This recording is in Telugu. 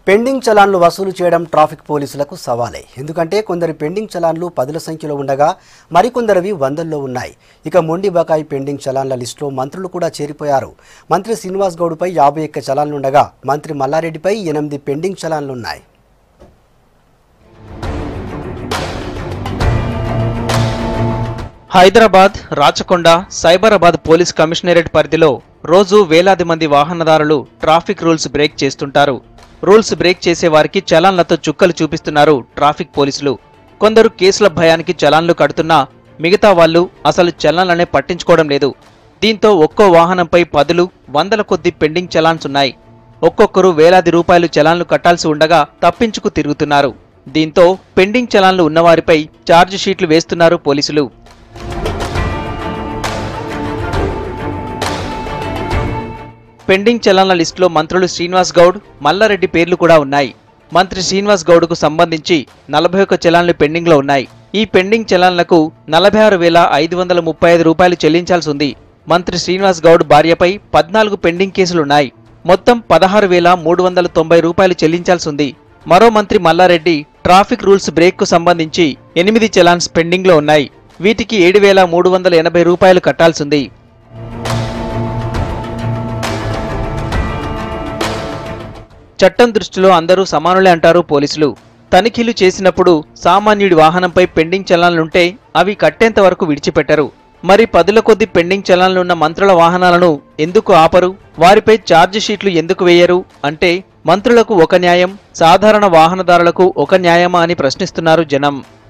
పెండింగ్ చలాన్లు వసూలు చేయడం ట్రాఫిక్ పోలీసులకు సవాలే ఎందుకంటే కొందరి పెండింగ్ చలాన్లు పదుల సంఖ్యలో ఉండగా మరికొందరివి వందల్లో ఉన్నాయి ఇక మొండి బకాయి పెండింగ్ చలాన్ల లిస్టులో మంత్రులు కూడా చేరిపోయారు మంత్రి శ్రీనివాస్ గౌడ్పై యాభై ఒక్క చలాన్లుండగా మంత్రి మల్లారెడ్డిపై ఎనిమిది పెండింగ్ చలాన్లున్నాయి హైదరాబాద్ రాచకొండ సైబరాబాద్ పోలీస్ కమిషనరేట్ పరిధిలో రోజు వేలాది మంది వాహనదారులు ట్రాఫిక్ రూల్స్ బ్రేక్ చేస్తుంటారు రూల్స్ బ్రేక్ చేసే వారికి చలాన్లతో చుక్కలు చూపిస్తున్నారు ట్రాఫిక్ పోలీసులు కొందరు కేసుల భయానికి చలాన్లు కడుతున్నా మిగతా వాళ్ళు అసలు చలాన్లనే పట్టించుకోవడం లేదు దీంతో ఒక్కో వాహనంపై పదులు వందల కొద్ది పెండింగ్ చలాన్స్ ఉన్నాయి ఒక్కొక్కరు వేలాది రూపాయలు చలాన్లు కట్టాల్సి ఉండగా తప్పించుకు తిరుగుతున్నారు దీంతో పెండింగ్ చలాన్లు ఉన్నవారిపై ఛార్జ్ షీట్లు వేస్తున్నారు పోలీసులు పెండింగ్ చలాన్ల లిస్టులో మంత్రులు శ్రీనివాస్ గౌడ్ మల్లారెడ్డి పేర్లు కూడా ఉన్నాయి మంత్రి శ్రీనివాస్ గౌడ్కు సంబంధించి నలభై ఒక్క చలాన్లు పెండింగ్లో ఉన్నాయి ఈ పెండింగ్ చలాన్లకు నలభై ఆరు వేల ఐదు వందల ముప్పై ఐదు రూపాయలు చెల్లించాల్సి ఉంది మంత్రి శ్రీనివాస్ గౌడ్ భార్యపై పద్నాలుగు పెండింగ్ కేసులున్నాయి మొత్తం పదహారు వేల మూడు వందల తొంభై రూపాయలు చెల్లించాల్సి ఉంది మరో మంత్రి మల్లారెడ్డి ట్రాఫిక్ రూల్స్ బ్రేక్కు సంబంధించి ఎనిమిది చలాన్స్ పెండింగ్లో ఉన్నాయి వీటికి ఏడు వేల మూడు వందల ఎనభై రూపాయలు కట్టాల్సింది చట్టం దృష్టిలో అందరూ సమానులే అంటారు పోలీసులు తనిఖీలు చేసినప్పుడు సామాన్యుడి వాహనంపై పెండింగ్ చలాన్లుంటే అవి కట్టేంత వరకు విడిచిపెట్టరు మరి పదుల కొద్ది పెండింగ్ చలాన్లున్న మంత్రుల వాహనాలను ఎందుకు ఆపరు వారిపై ఛార్జ్ షీట్లు ఎందుకు వేయరు అంటే మంత్రులకు ఒక న్యాయం సాధారణ వాహనదారులకు ఒక న్యాయమా అని ప్రశ్నిస్తున్నారు జనం